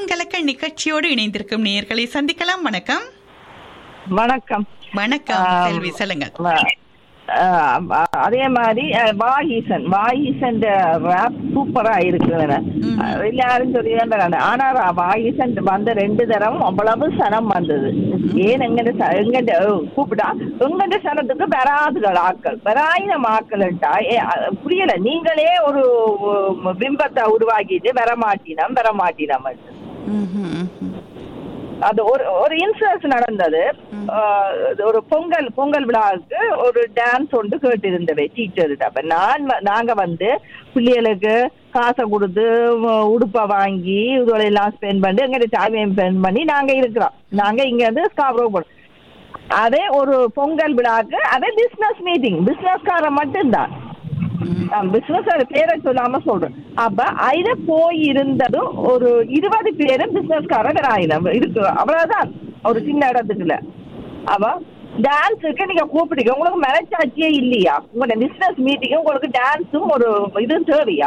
கலக்கம் கலக்க நிகழ்ச்சியோடு இணைந்திருக்கும் நேயர்களை சந்திக்கலாம் வணக்கம் வணக்கம் வணக்கம் ஆம். செல்வி சொல்லுங்கள் வ- ஆஹ் அ- அதே மாதிரி அஹ், வாகீசன் வாகீசன் ரேப் சூப்பரா இருக்குதுன்னு ம். அஹ் எல்லாரும் சொல்லிதான் ஆனா ரா- வாகீசன் வந்த ரெண்டு தரம் அவ்வளவு சனம் வந்தது ஏன் எங்கட ச- எங்கட அஹ், கூப்பிட்டா எங்கட சனத்துக்கு வராதுகள் ஆக்கள் வராயினம் ஆக்கள்ட்டா புரியல நீங்களே ஒரு உம், பிம்பத்தை உருவாக்கிட்டு வரமாட்டினம் வரமாட்டினம் ம்ஹும், ம்ஹும். அது ஒரு ஒரு இன்சிடன்ஸ் நடந்தது ஆஹ் இது ஒரு பொங்கல் பொங்கல் விழாவுக்கு ஒரு டான்ஸ் ஒன்று கேட்டிருந்தவை டீச்சர்கிட்ட அப்ப நான் வ- நாங்க வந்து பிள்ளைகளுக்கு காசை கொடுத்து உ- உடுப்பை வாங்கி இதுகளை எல்லாம் ஸ்பெண்ட் பண்ணி எங்கிட்ட டைமையும் ஸ்பெண்ட் பண்ணி நாங்க இருக்கிறோம் நாங்க இங்க இருந்து ஸ்காப்ரோ போனோம் அதே ஒரு பொங்கல் விழாவுக்கு அதே பிசினஸ் மீட்டிங் பிசினஸ்காரன் மட்டும்தான் பிசினஸ் பேரை சொல்லாம சொல்றேன் அப்ப அதுல போய் இருந்ததும் ஒரு இருபது பேரு பிசினஸ்காரர் ஆயிரம் இருக்கு அவ்வளவுதான் ஒரு சின்ன இடத்துக்குள்ள அவ டான்ஸுக்கு நீங்க கூப்பிடுங்க உங்களுக்கு மனச்சாட்சியே இல்லையா உங்களோட பிசினஸ் மீட்டிங் உங்களுக்கு டான்ஸும் ஒரு இதுவும் தேவையா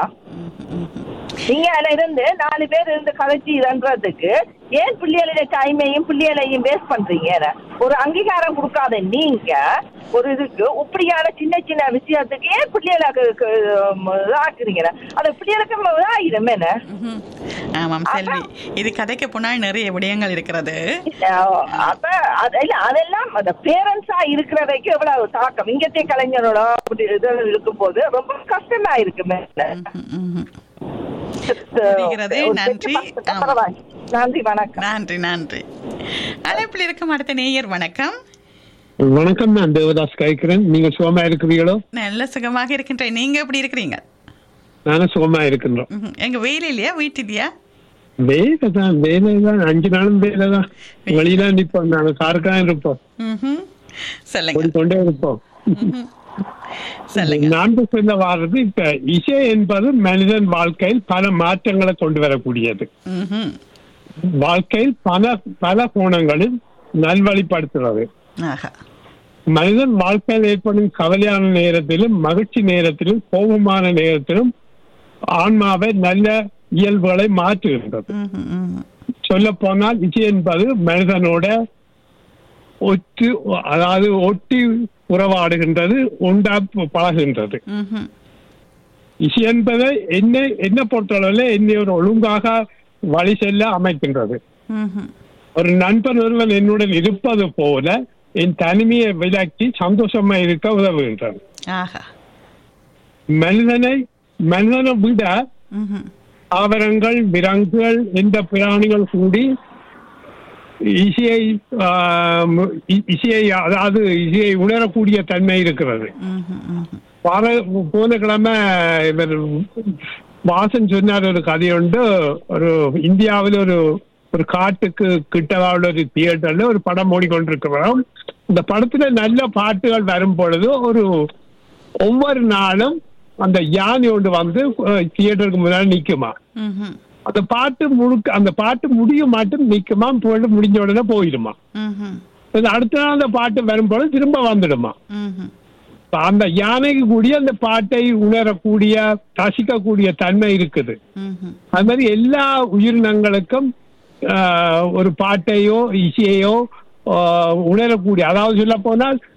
நீங்க அதுல இருந்து நாலு பேர் இருந்து கதைச்சு இதன்றதுக்கு ஏன் பிள்ளைகளோட டைமையும் பிள்ளைகளையும் வேஸ்ட் பண்றீங்க ஒரு அங்கீகாரம் கொடுக்காத நீங்க ஒரு இதுக்கு இப்படியான சின்ன சின்ன விஷயத்துக்கு ஏன் பிள்ளைகளுக்கு ஆக்குறீங்க அந்த பிள்ளைகளுக்கு இதாயிரும் என்ன ம்ஹும். ஆமாம் செல்வி இது கதைக்கு போனால் நிறைய விடயங்கள் இருக்கிறது அஹ் அப்ப அது இல்ல அதெல்லாம் அந்த பேரண்ட்ஸா இருக்கிறதைக்கு எவ்வளவு தாக்கம் இங்கத்தே கலைஞரோட அப்படி இது இருக்கும்போது ரொம்ப கஷ்டமா இருக்கு மேல ம்ஹும், ம்ஹும். புரிகிறது. ஒரு நன்றி. பெரிய ஆமா. பரவாயில்லை. நன்றி வணக்கம் நன்றி நன்றி அழைப்பில் இருக்கும் அடுத்த நேயர் வணக்கம் வணக்கம் நான் தேவதாஸ் கேட்கிறேன் நீங்க சுகமா இருக்கிறீங்களோ நல்ல சுகமாக இருக்கின்றேன் நீங்க எப்படி இருக்கிறீங்க நானும் சுகமா இருக்கின்றோம் ம்ஹும். எங்க வெயில் இல்லையா வீட்டிலையா வேலை தான் வேலை தான் அஞ்சு நாளும் வேலை தான் வெளியில நிப்போம் நாங்க காருக்கா இருப்போம் ம்ஹும். சொல்லுங்க ஓடிக்கொண்டே இருப்போம் ம்ஹும். சொல்லுங்க நான்கு சொல்ல வாரது இப்ப இசை என்பது மனிதன் வாழ்க்கையில் பல மாற்றங்களை கொண்டு வரக்கூடியது ம்ஹும். வாழ்க்கையில் பல பல கோணங்களில் நல்வழிப்படுத்துறது ஆஹா மனிதன் வாழ்க்கையில் ஏற்படும் கவலையான நேரத்திலும் மகிழ்ச்சி நேரத்திலும் கோபமான நேரத்திலும் ஆன்மாவை நல்ல இயல்புகளை மாற்றுகின்றது ம்ஹும், ம்ஹும். சொல்ல போனால் இசை என்பது மனிதனோட ஒற்று அதாவது ஒட்டி உறவாடுகின்றது உண்டா பழகுகின்றது ம்ஹும். இசை என்பதை என்ன என்ன பொறுத்தளவில் என்னை ஒரு ஒழுங்காக வழி செல்ல அமைக்கின்றது ம்ஹும். ஒரு நண்பன் ஒருவன் என்னுடன் இருப்பது போல என் தனிமையை விலக்கி சந்தோஷமா இருக்க உதவுகின்றது ஆஹா மனிதனை மனிதனை விட ம்ஹும். தாவரங்கள் விலங்குகள் எந்த பிராணிகள் கூடி இசையை ஆம், இ- இசையை அதாவது இசையை உணரக்கூடிய தன்மை இருக்கிறது ம்ஹும், ம்ஹும். வார போன கிழமை இவர் வாசன் சொன்னார் ஒரு கதை உண்டு ஒரு இந்தியாவில் ஒரு ஒரு காட்டுக்கு கிட்டவாவில் ஒரு தியேட்டர்ல ஒரு படம் ஓடிக்கொண்டிருக்கிறோம் இந்த படத்துல நல்ல பாட்டுகள் வரும் பொழுது ஒரு ஒவ்வொரு நாளும் அந்த யானை ஒன்று வந்து தியேட்டருக்கு முன்னாடி நிக்குமா ம்ஹும். அந்த பாட்டு முழுக்க அந்த பாட்டு முடியும் மாட்டும் நிக்குமா போயிட்டு முடிஞ்ச உடனே போயிடுமா ம்ஹும். அது அடுத்த நாள் அந்த பாட்டு வரும்பொழுது திரும்ப வந்துடுமா ம்ஹும். இப்ப அந்த யானைக்கு கூடிய அந்த பாட்டை உணரக்கூடிய ரசிக்கக்கூடிய தன்மை இருக்குது ம்ஹும். அது மாதிரி எல்லா உயிரினங்களுக்கும் ஆஹ், ஒரு பாட்டையோ இசையையோ ஆஹ், உணரக்கூடிய அதாவது சொல்ல போனால்